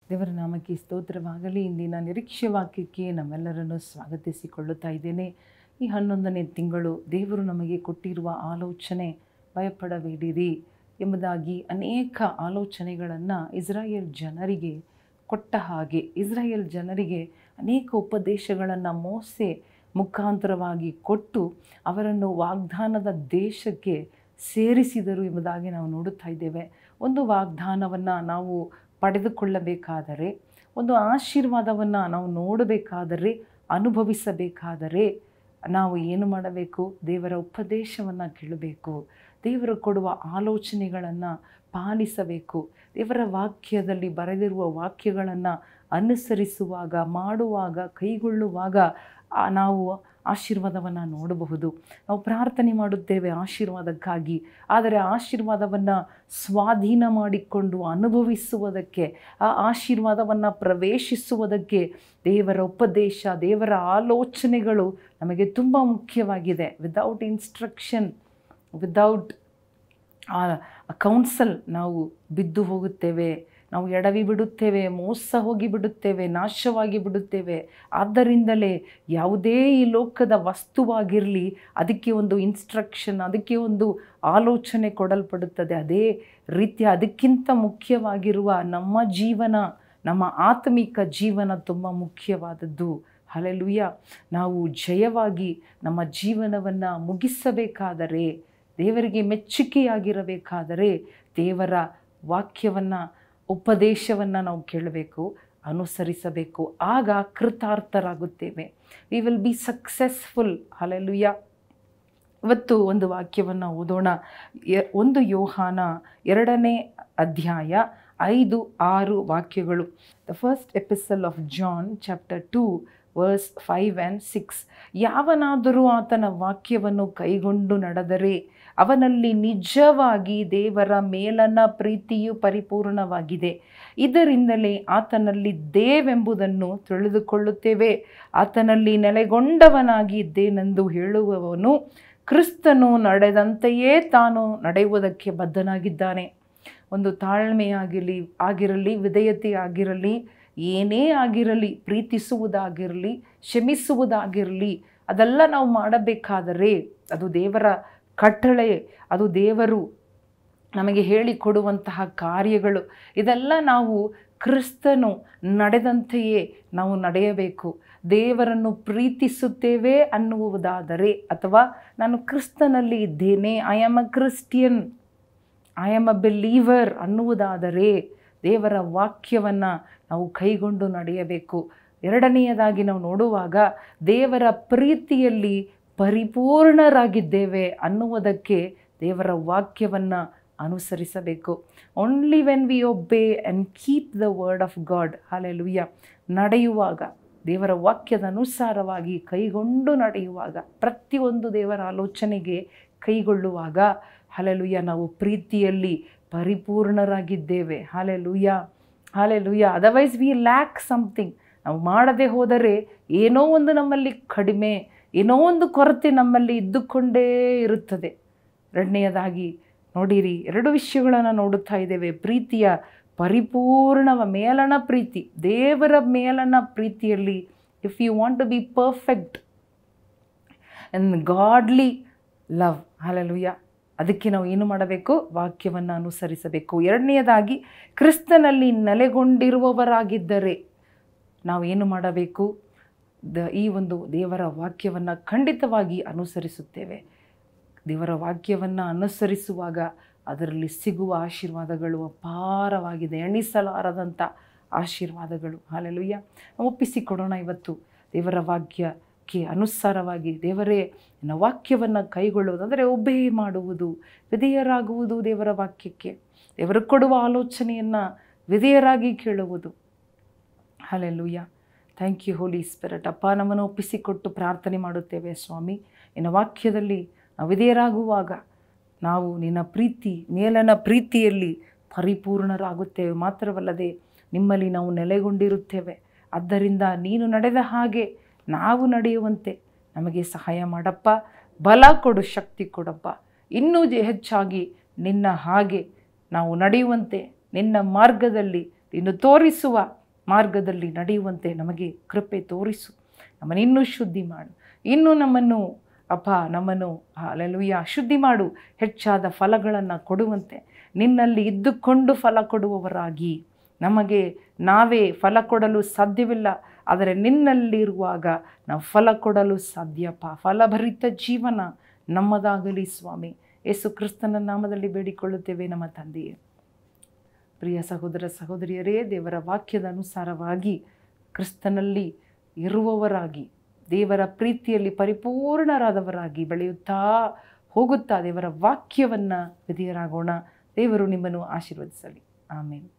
ದೇವರ ನಾಮಕ್ಕೆ ಸ್ತೋತ್ರವಾಗಲಿ ಇಂದಿನ ನಿರೀಕ್ಷೆ ವಾಕ್ಯಕ್ಕೆ ನಮ್ಮೆಲ್ಲರನ್ನು ಸ್ವಾಗತಿಸಿಕೊಳ್ಳುತ್ತಾ ಇದ್ದೇನೆ ಈ ಹನ್ನೊಂದನೇ ತಿಂಗಳು ದೇವರು ನಮಗೆ ಕೊಟ್ಟಿರುವ ಆಲೋಚನೆ ಭಯಪಡಬೇಡಿರಿ ಎಂಬುದಾಗಿ ಅನೇಕ ಆಲೋಚನೆಗಳನ್ನು ಇಸ್ರಾಯೇಲ್ ಜನರಿಗೆ ಕೊಟ್ಟ ಹಾಗೆ ಇಸ್ರಾಯೇಲ್ ಜನರಿಗೆ ಅನೇಕ ಉಪದೇಶಗಳನ್ನು ಮೋಸೆ ಮುಖಾಂತರವಾಗಿ ಕೊಟ್ಟು ಅವರನ್ನು ವಾಗ್ದಾನದ ದೇಶಕ್ಕೆ ಸೇರಿಸಿದರು ಎಂಬುದಾಗಿ ನಾವು ನೋಡುತ್ತಾ ಇದ್ದೇವೆ ಒಂದು ವಾಗ್ದಾನವನ್ನು ನಾವು ಪಡೆದುಕೊಳ್ಳಬೇಕಾದರೆ ಒಂದು ಆಶೀರ್ವಾದವನ್ನು ನಾವು ನೋಡಬೇಕಾದರೆ ಅನುಭವಿಸಬೇಕಾದರೆ ನಾವು ಏನು ಮಾಡಬೇಕು ದೇವರ ಉಪದೇಶವನ್ನು ಕೇಳಬೇಕು ದೇವರು ಕೊಡುವ ಆಲೋಚನೆಗಳನ್ನು ಪಾಲಿಸಬೇಕು ದೇವರ ವಾಕ್ಯದಲ್ಲಿ ಬರೆದಿರುವ ವಾಕ್ಯಗಳನ್ನು ಅನುಸರಿಸುವಾಗ ಮಾಡುವಾಗ ಕೈಗೊಳ್ಳುವಾಗ ಆ ನಾವು ಆಶೀರ್ವಾದವನ್ನು ನೋಡಬಹುದು ನಾವು ಪ್ರಾರ್ಥನೆ ಮಾಡುತ್ತೇವೆ ಆಶೀರ್ವಾದಕ್ಕಾಗಿ ಆದರೆ ಆಶೀರ್ವಾದವನ್ನು ಸ್ವಾಧೀನ ಮಾಡಿಕೊಂಡು ಅನುಭವಿಸುವುದಕ್ಕೆ ಆ ಆಶೀರ್ವಾದವನ್ನು ಪ್ರವೇಶಿಸುವುದಕ್ಕೆ ದೇವರ ಉಪದೇಶ ದೇವರ ಆಲೋಚನೆಗಳು ನಮಗೆ ತುಂಬ ಮುಖ್ಯವಾಗಿದೆ ವಿದೌಟ್ ಇನ್ಸ್ಟ್ರಕ್ಷನ್ ವಿದೌಟ್ ಆ ಕೌನ್ಸಲ್ ನಾವು ಬಿದ್ದು ಹೋಗುತ್ತೇವೆ ನಾವು ಎಡವಿ ಬಿಡುತ್ತೇವೆ ಮೋಸ ಹೋಗಿ ಬಿಡುತ್ತೇವೆ ನಾಶವಾಗಿ ಬಿಡುತ್ತೇವೆ ಆದ್ದರಿಂದಲೇ ಯಾವುದೇ ಈ ಲೋಕದ ವಸ್ತುವಾಗಿರಲಿ ಅದಕ್ಕೆ ಒಂದು ಇನ್ಸ್ಟ್ರಕ್ಷನ್ ಅದಕ್ಕೆ ಒಂದು ಆಲೋಚನೆ ಕೊಡಲ್ಪಡುತ್ತದೆ ಅದೇ ರೀತಿಯ ಅದಕ್ಕಿಂತ ಮುಖ್ಯವಾಗಿರುವ ನಮ್ಮ ಜೀವನ ನಮ್ಮ ಆತ್ಮಿಕ ಜೀವನ ತುಂಬ ಮುಖ್ಯವಾದದ್ದು ಹಲೆಲುಯ್ಯ ನಾವು ಜಯವಾಗಿ ನಮ್ಮ ಜೀವನವನ್ನು ಮುಗಿಸಬೇಕಾದರೆ ದೇವರಿಗೆ ಮೆಚ್ಚುಗೆಯಾಗಿರಬೇಕಾದರೆ ದೇವರ ವಾಕ್ಯವನ್ನು ಉಪದೇಶವನ್ನು ನಾವು ಕೇಳಬೇಕು ಅನುಸರಿಸಬೇಕು ಆಗ ಕೃತಾರ್ಥರಾಗುತ್ತೇವೆ we will be successful hallelujah ಇವತ್ತು ಒಂದು ವಾಕ್ಯವನ್ನು ಓದೋಣ ಎ- ಒಂದು ಯೋಹಾನ ಎರಡನೇ ಅಧ್ಯಾಯ ಐದು ಆರು ವಾಕ್ಯಗಳು the first epistle of John chapter two verse five and six ಯಾವನಾದರೂ ಆತನ ವಾಕ್ಯವನ್ನು ಕೈಗೊಂಡು ನಡೆದರೆ ಅವನಲ್ಲಿ ನಿಜವಾಗಿ ದೇವರ ಮೇಲನ ಪ್ರೀತಿಯು ಪರಿಪೂರ್ಣವಾಗಿದೆ ಇದರಿಂದಲೇ ಆತನಲ್ಲಿ ದೇವೆಂಬುದನ್ನು ತಿಳಿದುಕೊಳ್ಳುತ್ತೇವೆ ಆತನಲ್ಲಿ ನೆಲೆಗೊಂಡವನಾಗಿ ಇದ್ದೇನೆಂದು ಹೇಳುವವನು ಕ್ರಿಸ್ತನು ನಡೆದಂತೆಯೇ ತಾನು ನಡೆಯುವುದಕ್ಕೆ ಬದ್ಧನಾಗಿದ್ದಾನೆ ಒಂದು ತಾಳ್ಮೆಯಾಗಿರಲಿ ಆಗಿರಲಿ ವಿಧೇಯತೆ ಆಗಿರಲಿ ಏನೇ ಆಗಿರಲಿ ಪ್ರೀತಿಸುವುದಾಗಿರಲಿ ಕ್ಷಮಿಸುವುದಾಗಿರಲಿ ಅದೆಲ್ಲ ನಾವು ಮಾಡಬೇಕಾದರೆ ಅದು ದೇವರ ಕಟ್ಟಳೆ ಅದು ದೇವರು ನಮಗೆ ಹೇಳಿಕೊಡುವಂತಹ ಕಾರ್ಯಗಳು ಇದೆಲ್ಲ ನಾವು ಕ್ರಿಸ್ತನು ನಡೆದಂತೆಯೇ ನಾವು ನಡೆಯಬೇಕು ದೇವರನ್ನು ಪ್ರೀತಿಸುತ್ತೇವೆ ಅನ್ನುವುದಾದರೆ ಅಥವಾ ನಾನು ಕ್ರಿಸ್ತನಲ್ಲಿ ಇದ್ದೇನೆ I am a Christian I am a believer ಅನ್ನುವುದಾದರೆ ದೇವರ ವಾಕ್ಯವನ್ನು ನಾವು ಕೈಗೊಂಡು ನಡೆಯಬೇಕು ಎರಡನೆಯದಾಗಿ ನಾವು ನೋಡುವಾಗ ದೇವರ ಪ್ರೀತಿಯಲ್ಲಿ ಪರಿಪೂರ್ಣರಾಗಿದ್ದೇವೆ ಅನ್ನುವುದಕ್ಕೆ ದೇವರ ವಾಕ್ಯವನ್ನು ಅನುಸರಿಸಬೇಕು only when we obey and keep the word of God hallelujah ನಡೆಯುವಾಗ ದೇವರ ವಾಕ್ಯದ ಅನುಸಾರವಾಗಿ ಕೈಗೊಂಡು ನಡೆಯುವಾಗ ಪ್ರತಿಯೊಂದು ದೇವರ ಆಲೋಚನೆಗೆ ಕೈಗೊಳ್ಳುವಾಗ ಹಾಲೆಲುಯ್ಯ ನಾವು ಪ್ರೀತಿಯಲ್ಲಿ ಪರಿಪೂರ್ಣರಾಗಿದ್ದೇವೆ hallelujah hallelujah otherwise we lack something ನಾವು ಮಾಡದೆ ಹೋದರೆ ಏನೋ ಒಂದು ನಮ್ಮಲ್ಲಿ ಕಡಿಮೆ ಏನೋ ಒಂದು ಕೊರತೆ ನಮ್ಮಲ್ಲಿ ಇದ್ದುಕೊಂಡೇ ಇರುತ್ತದೆ ಎರಡನೆಯದಾಗಿ ನೋಡಿರಿ ಎರಡು ವಿಷಯಗಳನ್ನು ನೋಡುತ್ತಾ ಇದ್ದೇವೆ ಪ್ರೀತಿಯ ಪರಿಪೂರ್ಣವ ಮೇಲನ ಪ್ರೀತಿ ದೇವರ ಮೇಲನ ಪ್ರೀತಿಯಲ್ಲಿ if you want to be perfect and godly love hallelujah ಅದಕ್ಕೆ ನಾವು ಏನು ಮಾಡಬೇಕು ವಾಕ್ಯವನ್ನು ಅನುಸರಿಸಬೇಕು ಎರಡನೆಯದಾಗಿ ಕ್ರಿಸ್ತನಲ್ಲಿ ನೆಲೆಗೊಂಡಿರುವವರಾಗಿದ್ದರೆ ನಾವು ಏನು ಮಾಡಬೇಕು ದ ಈ ಒಂದು ದೇವರ ವಾಕ್ಯವನ್ನು ಖಂಡಿತವಾಗಿ ಅನುಸರಿಸುತ್ತೇವೆ ದೇವರ ವಾಕ್ಯವನ್ನು ಅನುಸರಿಸುವಾಗ ಅದರಲ್ಲಿ ಸಿಗುವ ಆಶೀರ್ವಾದಗಳು ಅಪಾರವಾಗಿದೆ ಎಣಿಸಲಾರದಂಥ ಆಶೀರ್ವಾದಗಳು ಹಾಲೆಲುಯ್ಯ ನಾವು ಒಪ್ಪಿಸಿಕೊಡೋಣ ಇವತ್ತು ದೇವರ ವಾಕ್ಯಕ್ಕೆ ಅನುಸಾರವಾಗಿ ದೇವರೇ ನನ್ನ ವಾಕ್ಯವನ್ನು ಕೈಗೊಳ್ಳುವುದು ಅಂದರೆ ಒಬ್ಬೇ ಮಾಡುವುದು ವಿಧೇಯರಾಗುವುದು ದೇವರ ವಾಕ್ಯಕ್ಕೆ ದೇವರು ಕೊಡುವ ಆಲೋಚನೆಯನ್ನು ವಿಧೇಯರಾಗಿ ಕೇಳುವುದು hallelujah thank you Holy Spirit ಅಪ್ಪ ನಮ್ಮನ್ನು ಒಪ್ಪಿಸಿಕೊಟ್ಟು ಪ್ರಾರ್ಥನೆ ಮಾಡುತ್ತೇವೆ ಸ್ವಾಮಿ ನಿನ್ನ ವಾಕ್ಯದಲ್ಲಿ ನಾವು ವಿಧೇಯರಾಗುವಾಗ ನಾವು ನಿನ್ನ ಪ್ರೀತಿ ಮೇಲನ ಪ್ರೀತಿಯಲ್ಲಿ ಪರಿಪೂರ್ಣರಾಗುತ್ತೇವೆ ಮಾತ್ರವಲ್ಲದೆ ನಿಮ್ಮಲ್ಲಿ ನಾವು ನೆಲೆಗೊಂಡಿರುತ್ತೇವೆ ಆದ್ದರಿಂದ ನೀನು ನಡೆದ ಹಾಗೆ ನಾವು ನಡೆಯುವಂತೆ ನಮಗೆ ಸಹಾಯ ಮಾಡಪ್ಪ ಬಲ ಕೊಡು ಶಕ್ತಿ ಕೊಡಪ್ಪ ಇನ್ನೂ ಜೆ- ಹೆಚ್ಚಾಗಿ ನಿನ್ನ ಹಾಗೆ ನಾವು ನಡೆಯುವಂತೆ ನಿನ್ನ ಮಾರ್ಗದಲ್ಲಿ ಇನ್ನು ತೋರಿಸುವ ಮಾರ್ಗದಲ್ಲಿ ನಡೆಯುವಂತೆ ನಮಗೆ ಕೃಪೆ ತೋರಿಸು ನಮ್ಮನ್ನು ಇನ್ನೂ ಶುದ್ಧಿ ಮಾಡು ಇನ್ನೂ ನಮ್ಮನ್ನು ಅಪ್ಪ ನಮ್ಮನ್ನು ಅಲ್ಲೆಲುಯ್ಯ ಶುದ್ಧಿ ಮಾಡು ಹೆಚ್ಚಾದ ಫಲಗಳನ್ನು ಕೊಡುವಂತೆ ನಿನ್ನಲ್ಲಿ ಇದ್ದುಕೊಂಡು ಫಲ ಕೊಡುವವರಾಗಿ ನಮಗೆ ನಾವೇ ಫಲ ಕೊಡಲು ಸಾಧ್ಯವಿಲ್ಲ ಆದರೆ ನಿನ್ನಲ್ಲಿರುವಾಗ ನಾವು ಫಲ ಕೊಡಲು ಸಾಧ್ಯಪ್ಪ ಫಲಭರಿತ ಜೀವನ ನಮ್ಮದಾಗಲಿ ಸ್ವಾಮಿ ಯೇಸು ಕ್ರಿಸ್ತನ ನಾಮದಲ್ಲಿ ಬೇಡಿಕೊಳ್ಳುತ್ತೇವೆ ನಮ್ಮ ತಂದೆಯೇ ಪ್ರಿಯ ಸಹೋದರ ಸಹೋದರಿಯರೇ ದೇವರ ವಾಕ್ಯದ ಅನುಸಾರವಾಗಿ ಕ್ರಿಸ್ತನಲ್ಲಿ ಇರುವವರಾಗಿ ದೇವರ ಪ್ರೀತಿಯಲ್ಲಿ ಪರಿಪೂರ್ಣರಾದವರಾಗಿ ಬೆಳೆಯುತ್ತಾ ಹೋಗುತ್ತಾ ದೇವರ ವಾಕ್ಯವನ್ನು ವಿಧಿಯರಾಗೋಣ ದೇವರು ನಿಮ್ಮನ್ನು ಆಶೀರ್ವದಿಸಲಿ ಆಮೇಲೆ